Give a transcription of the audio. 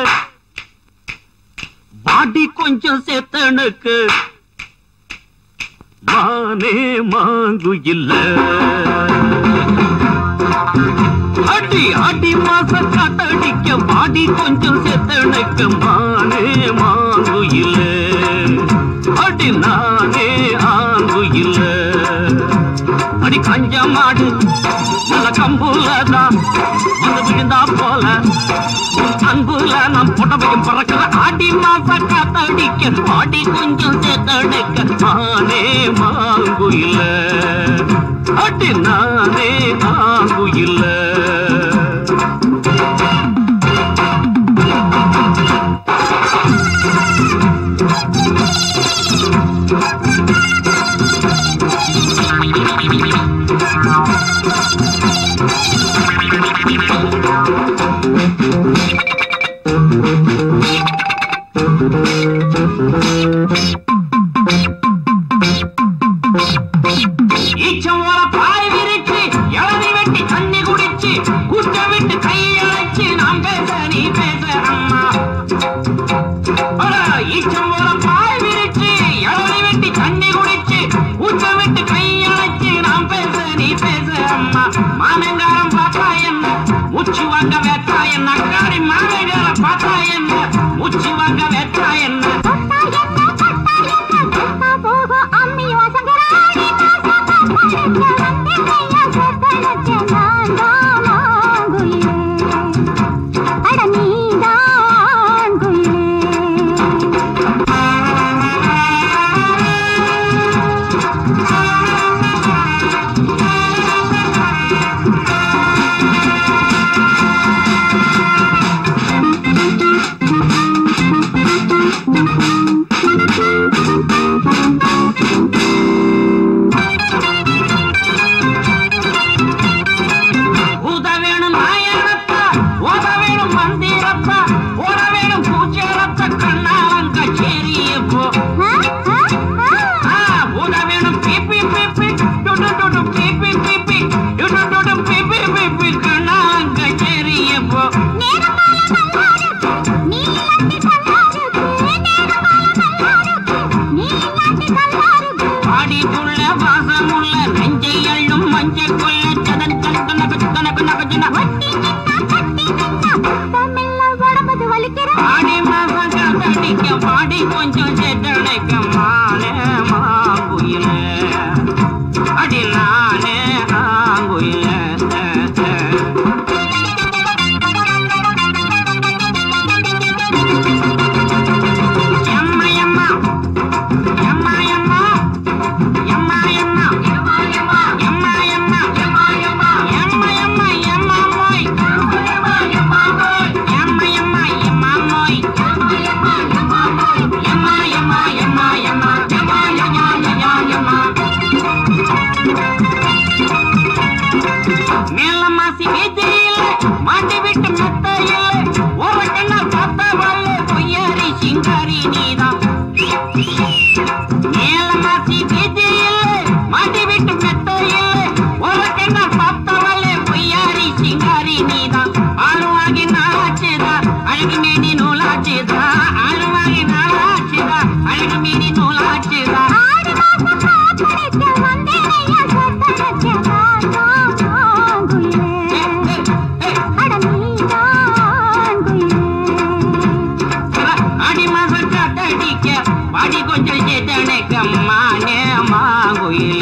வாடி கொஞ்சம் சேத்தனுக்கு மானே மாங்கு இல்ல அடி அடி மாச காத்தடிக்க வாடி கொஞ்சம் சேத்தனுக்கு மானே மாங்கு இல்ல அடி நானே ஆங்கு இல்ல அடி கஞ்ச மாடு நல்ல கம்புலதான் வந்து விழுந்தா போல உன் அன்புல நாம் புடவையும் பறக்கிற ஆடி மாச காத்தடிக்க ஆடி கொஞ்சம் சேர்த்தடிக்க நானே மாங்கு இல்ல அடி நானே மாங்கு இல்ல ஈச்சம் போல பாய் விரிச்சு இளநி வெட்டி தண்ணி குடிச்சு கூட்ட விட்டு கையழைச்சு நாம் பேச நீ பேச அம்மா அட, ஈச்சம் போல பாய் விரிச்சு இளநி வெட்டி தண்ணி குடிச்சு கூட்ட விட்டு கையழைச்சு நாம் பேச நீ பேச அம்மா மாமங்காரம் பார்த்தா என்ன மூச்சு வாங்க வேட்டா என்ன காரி மாமங்காரம் பார்த்தா என்ன மூச்சு வாங்க வேட்டா என்ன ஊத வேணும் நாயனத்தா ஓத வேணும் மந்திரத்தா ஓட வேணும் பூச்சரத்த கண்ணாலங்க சேரியப்போ ஆ, ஊத வேணும் பிபி பிபி டுடு டுடு பிபி பிபி டுடு டுடு பிபி பிபி கண்ணாலங்க சேரியப்போ பாடிக்குள்ள வாசமுள்ள நெஞ்சை அள்ளும் மஞ்சள் கொள்ள சதன் தனக்கு நகச்சு தனக்கு நகச்சுனா ஆடி மாசம் காத்தடிக்க பாடி கொஞ்சம் சேத்தடைக்க மானே மாங்குயில அடி நானே ஆங்குயில எம்மா எம்மா எம்மா எம்மா எம்மா எம்மா எம்மா எம்மா எம்மா எம்மா எம்மா எம்மா எம்மா எம்மா எம்மா மோய் எம்மா எம்மா மோய் எம்மா எம்மா எம்மா மோய் எம்மா எம்மா மோய் எம்மா எம்மா எம்மா எம்மா எம்மா எம்மா எம்மா மேல மாசி வீதியில மாட்டி விட்டு மெத்தையில ஒரு கண்ணால் பார்த்த வல்ல பொய்யாரி சிங்காரி நீதான் மேல மாசி வீதியில மாட்டி விட்டு மெத்தையில ஒரு கண்ணால் பார்த்த வல்ல பொய்யாரி சிங்காரி நீதான் ஆளுவாகி நாளாச்சுதா அழகு மேடி நூலாச்சுதா ஆளுவாகி நாளாச்சுதா அழகு மேடி நூலாச்சுதா அடி மாசம் காத்தடிக்க பாடி கொஞ்சம் சேத்தனைக்க மானே மாங்குயில்